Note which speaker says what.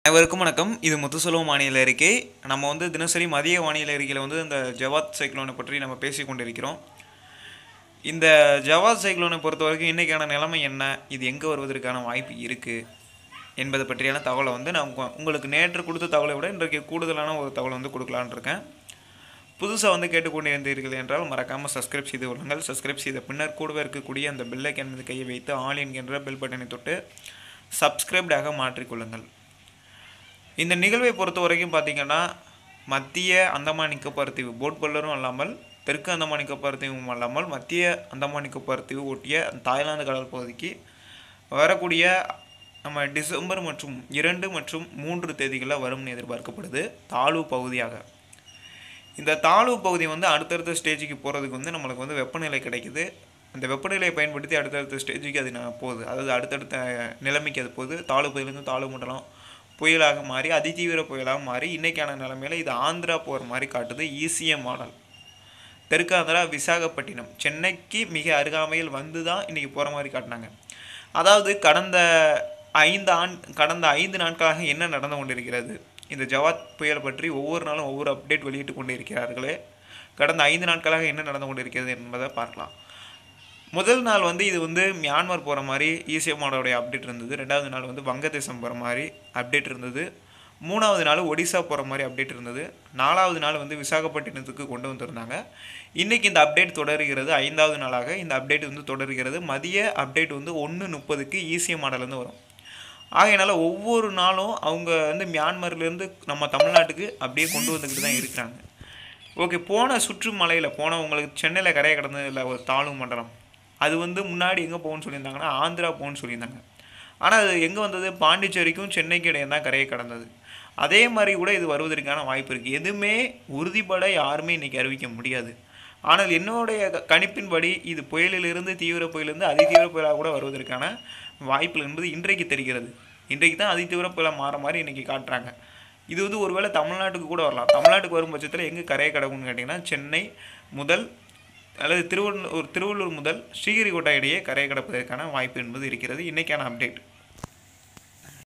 Speaker 1: அனைவருக்கும் வணக்கம் இது முத்துசெல்வம் வானிலை அறிக்கை நம்ம வந்து தினசரி மதிய வானிலை அறிக்கையில் வந்து இந்த ஜவாத் சைக்ளோனை பற்றி நம்ம பேசி கொண்டிருக்கிறோம் இந்த ஜவாத் சைக்ளோனை பொறுத்த வரைக்கும் இன்றைக்கான நிலைமை என்ன இது எங்கே வருவதற்கான வாய்ப்பு இருக்குது என்பதை பற்றியான தகவலை வந்து நான் உங்க- உங்களுக்கு நேற்று கொடுத்த தகவலை விட இன்றைக்கு கூடுதலான ஒரு தகவலை வந்து கொடுக்கலான்னு இருக்கேன் புதுசாக வந்து கேட்டுக்கொண்டு இருந்தீர்கள் என்றால் மறக்காமல் சப்ஸ்கிரைப் செய்து கொள்ளுங்கள் சப்ஸ்கிரைப் செய்த பின்னர் கூடவே இருக்கக்கூடிய அந்த பெல்லைக்கன் மீது கையை வைத்து ஆல் என்கின்ற பெல் பட்டனை தொட்டு சப்ஸ்கிரைப்டாக மாற்றிக்கொள்ளுங்கள் இந்த நிகழ்வை பொறுத்த வரைக்கும் பார்த்தீங்கன்னா மத்திய அந்தமான் நிக்கோபார் தீவு போட் பல்லரும் அல்லாமல் தெற்கு அந்தமான் நிக்கோபார் தீவும் அல்லாமல் மத்திய அந்தமான் நிக்கோபார் தீவு ஒட்டிய தாய்லாந்து கடல் பகுதிக்கு வரக்கூடிய நம்ம டிசம்பர் மற்றும் இரண்டு மற்றும் மூன்று தேதிகளில் வரும்னு எதிர்பார்க்கப்படுது தாழ்வு பகுதியாக இந்த தாழ்வு பகுதி வந்து அடுத்தடுத்த ஸ்டேஜுக்கு போகிறதுக்கு வந்து நம்மளுக்கு வந்து வெப்பநிலை கிடைக்குது அந்த வெப்பநிலையை பயன்படுத்தி அடுத்தடுத்த ஸ்டேஜுக்கு அது நான் போகுது அதாவது அடுத்தடுத்த நிலைமைக்கு அது போகுது தாழ்வு பகுதியிலேருந்து தாழ்வு மண்டலம் புயலாக மாறி அதிதீவிர புயலாக மாறி இன்றைக்கான நிலைமையில இது ஆந்திரா போகிற மாதிரி காட்டுது ஈசிஎம் மாடல் தெற்காந்திரா விசாகப்பட்டினம் சென்னைக்கு மிக அருகாமையில் வந்து தான் இன்றைக்கி போகிற மாதிரி காட்டினாங்க அதாவது கடந்த ஐந்து ஆண் கடந்த ஐந்து நாட்களாக என்ன நடந்து கொண்டிருக்கிறது இந்த ஜவாத் புயல் பற்றி ஒவ்வொரு நாளும் ஒவ்வொரு அப்டேட் வெளியிட்டு கொண்டு இருக்கிறார்களே கடந்த ஐந்து நாட்களாக என்ன நடந்து கொண்டிருக்கிறது என்பதை பார்க்கலாம் முதல் நாள் வந்து இது வந்து மியான்மர் போகிற மாதிரி ஈசிஎம்மோடைய அப்டேட் இருந்தது ரெண்டாவது நாள் வந்து வங்கதேசம் போகிற மாதிரி அப்டேட் இருந்தது மூணாவது நாள் ஒடிசா போகிற மாதிரி அப்டேட் இருந்தது நாலாவது நாள் வந்து விசாகப்பட்டினத்துக்கு கொண்டு வந்திருந்தாங்க இன்றைக்கி இந்த அப்டேட் தொடர்கிறது ஐந்தாவது நாளாக இந்த அப்டேட் வந்து தொடர்கிறது மதிய அப்டேட் வந்து ஒன்று முப்பதுக்கு ஈசிஎம் மாடலேருந்து வரும் ஆகையினால ஒவ்வொரு நாளும் அவங்க வந்து மியான்மர்லேருந்து நம்ம தமிழ்நாட்டுக்கு அப்படியே கொண்டு வந்துக்கிட்டு தான் இருக்கிறாங்க ஓகே போன சுற்று மலையில் போன உங்களுக்கு சென்னையில் கரையை கடந்ததில்ல ஒரு தாழ்வு மண்டலம் அது வந்து முன்னாடி எங்கே போகும்னு சொல்லியிருந்தாங்கன்னா ஆந்திரா போகும்னு சொல்லியிருந்தாங்க ஆனால் அது எங்கே வந்தது பாண்டிச்சேரிக்கும் சென்னைக்கு இடையே தான் கரையை கடந்தது அதே மாதிரி கூட இது வருவதற்கான வாய்ப்பு இருக்குது எதுவுமே உறுதிப்பட யாருமே இன்றைக்கி அறிவிக்க முடியாது ஆனால் என்னுடைய க- கணிப்பின்படி இது புயலிலிருந்து தீவிர புயலிருந்து அதிதீவிர புயலாக கூட வருவதற்கான வாய்ப்புகள் என்பது இன்றைக்கு தெரிகிறது இன்றைக்கு தான் அதிதீவிர புயலாக மாற மாதிரி இன்றைக்கி காட்டுறாங்க இது வந்து ஒருவேளை தமிழ்நாட்டுக்கு கூட வரலாம் தமிழ்நாட்டுக்கு வரும் பட்சத்தில் எங்கே கரையை கடக்கும்னு கேட்டிங்கன்னா சென்னை முதல் அல்லது திருவள்ளூர் திருவள்ளூர் முதல் ஸ்ரீஹரிகோட்டா இடையே கரையை கடப்பதற்கான வாய்ப்பு என்பது இருக்கிறது இன்றைக்கான அப்டேட்